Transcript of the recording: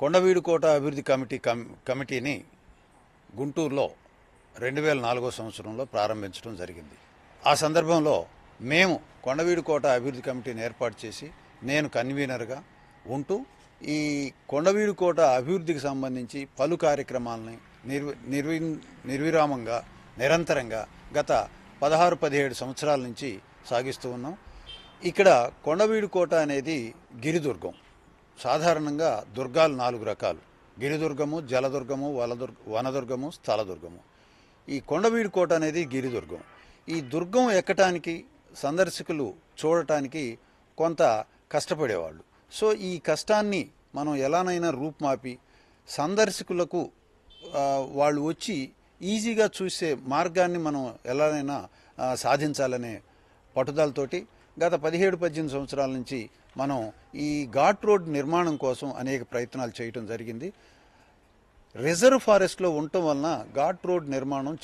కొండవీడుకోట అభివృద్ధి committee come- కమిటీని గుంటూరులో రెండు వేల నాలుగో సంవత్సరంలో ప్రారంభించడం జరిగింది ఆ సందర్భంలో మేము కొండవీడుకోట అభివృద్ధి కమిటీని ఏర్పాటు చేసి నేను కన్వీనర్గా ఉంటూ ఈ కొండవీడుకోట అభివృద్ధికి సంబంధించి పలు కార్యక్రమాలని నిర్వి నిర్వి నిర్విరామంగా నిరంతరంగా గత పదహారు పదిహేడు సంవత్సరాల నుంచి సాగిస్తూ ఉన్నాం ఇక్కడ కొండవీడుకోట అనేది గిరిదుర్గం సాధారణంగా దుర్గాలు నాలుగు రకాలు గిరిదుర్గము జలదుర్గము వలదుర్గ వనదుర్గము స్థలదుర్గము ఈ కొండవీడు కోట అనేది గిరిదుర్గం ఈ దుర్గం ఎక్కటానికి సందర్శకులు చూడటానికి కొంత కష్టపడేవాళ్ళు సో ఈ కష్టాన్ని మనం ఎలానైనా రూపుమాపి సందర్శకులకు ఆ, వాళ్ళు వచ్చి ఈజీగా చూసే మార్గాన్ని మనం ఎలానైనా ఆ, సాధించాలనే పట్టుదలతోటి గత పదిహేడు పద్దెనిమిది సంవత్సరాల నుంచి మనం ఈ ఘాట్ రోడ్ నిర్మాణం కోసం అనేక ప్రయత్నాలు చేయటం జరిగింది రిజర్వ్ ఫారెస్ట్లో ఉండటం వలన ఘాట్ రోడ్ నిర్మాణం